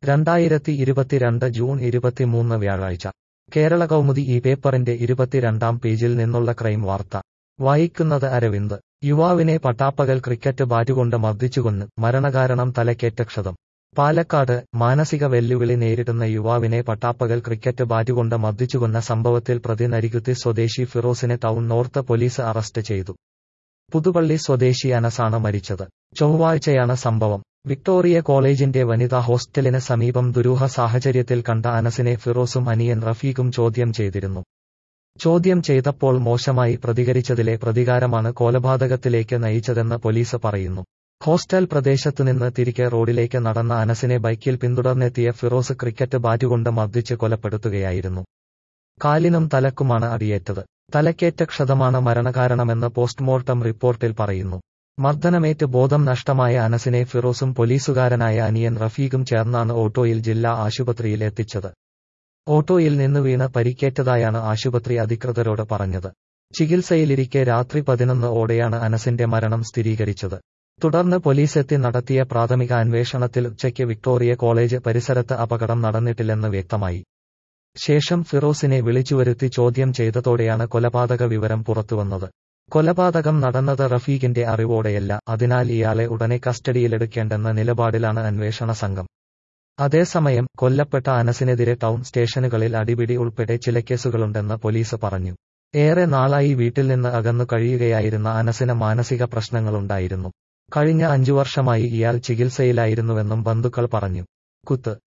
രണ്ടായിരത്തി ഇരുപത്തിരണ്ട് ജൂൺ ഇരുപത്തിമൂന്ന് വ്യാഴാഴ്ച കേരള കൗമുദി ഈ പേപ്പറിന്റെ ഇരുപത്തിരണ്ടാം പേജിൽ നിന്നുള്ള ക്രൈം വാർത്ത വായിക്കുന്നത് അരവിന്ദ് യുവാവിനെ പട്ടാപ്പകൽ ക്രിക്കറ്റ് ബാറ്റുകൊണ്ട് മർദ്ദിച്ചുകൊന്ന് മരണകാരണം തലക്കേറ്റ ക്ഷതം പാലക്കാട് മാനസിക വെല്ലുവിളി നേരിടുന്ന യുവാവിനെ പട്ടാപ്പകൽ ക്രിക്കറ്റ് ബാറ്റുകൊണ്ട് മർദ്ദിച്ചുകൊന്ന സംഭവത്തിൽ പ്രതി നരികുത്തി സ്വദേശി ഫിറോസിനെ ടൗൺ നോർത്ത് പോലീസ് അറസ്റ്റ് ചെയ്തു പുതുപ്പള്ളി സ്വദേശി അനസാണ് മരിച്ചത് ചൊവ്വാഴ്ചയാണ് സംഭവം വിക്ടോറിയ കോളേജിന്റെ വനിതാ ഹോസ്റ്റലിന് സമീപം ദുരൂഹ സാഹചര്യത്തിൽ കണ്ട അനസിനെ ഫിറോസും അനിയൻ റഫീഖും ചോദ്യം ചെയ്തിരുന്നു ചോദ്യം ചെയ്തപ്പോൾ മോശമായി പ്രതികരിച്ചതിലെ പ്രതികാരമാണ് കൊലപാതകത്തിലേക്ക് നയിച്ചതെന്ന് പോലീസ് പറയുന്നു ഹോസ്റ്റൽ പ്രദേശത്തുനിന്ന് തിരികെ റോഡിലേക്ക് നടന്ന അനസിനെ ബൈക്കിൽ പിന്തുടർന്നെത്തിയ ഫിറോസ് ക്രിക്കറ്റ് ബാറ്റുകൊണ്ട് മർദ്ദിച്ച് കൊലപ്പെടുത്തുകയായിരുന്നു കാലിനും തലക്കുമാണ് അടിയേറ്റത് തലക്കേറ്റ ക്ഷതമാണ് മരണകാരണമെന്ന് പോസ്റ്റ്മോർട്ടം റിപ്പോർട്ടിൽ പറയുന്നു മർദ്ദനമേറ്റ് ബോധം നഷ്ടമായ അനസിനെ ഫിറോസും പോലീസുകാരനായ അനിയൻ റഫീഖും ചേർന്നാണ് ഓട്ടോയിൽ ജില്ലാ ആശുപത്രിയിൽ എത്തിച്ചത് ഓട്ടോയിൽ നിന്ന് വീണ് പരിക്കേറ്റതായാണ് ആശുപത്രി അധികൃതരോട് പറഞ്ഞത് ചികിത്സയിലിരിക്കെ രാത്രി പതിനൊന്ന് ഓടെയാണ് അനസിന്റെ മരണം സ്ഥിരീകരിച്ചത് തുടർന്ന് പോലീസെത്തി നടത്തിയ പ്രാഥമിക അന്വേഷണത്തിൽ ഉച്ചയ്ക്ക് വിക്ടോറിയ കോളേജ് പരിസരത്ത് അപകടം നടന്നിട്ടില്ലെന്ന് വ്യക്തമായി ശേഷം ഫിറോസിനെ വിളിച്ചുവരുത്തി ചോദ്യം ചെയ്തതോടെയാണ് കൊലപാതക വിവരം പുറത്തുവന്നത് കൊലപാതകം നടന്നത് റഫീഖിന്റെ അറിവോടെയല്ല അതിനാൽ ഇയാളെ ഉടനെ കസ്റ്റഡിയിലെടുക്കേണ്ടെന്ന നിലപാടിലാണ് അന്വേഷണ സംഘം അതേസമയം കൊല്ലപ്പെട്ട അനസിനെതിരെ ടൗൺ സ്റ്റേഷനുകളിൽ അടിപിടി ഉൾപ്പെടെ ചില കേസുകളുണ്ടെന്ന് പോലീസ് പറഞ്ഞു ഏറെ നാളായി വീട്ടിൽ നിന്ന് അകന്നു കഴിയുകയായിരുന്ന അനസിന് മാനസിക പ്രശ്നങ്ങളുണ്ടായിരുന്നു കഴിഞ്ഞ അഞ്ചു വർഷമായി ഇയാൾ ചികിത്സയിലായിരുന്നുവെന്നും ബന്ധുക്കൾ പറഞ്ഞു കുത്ത്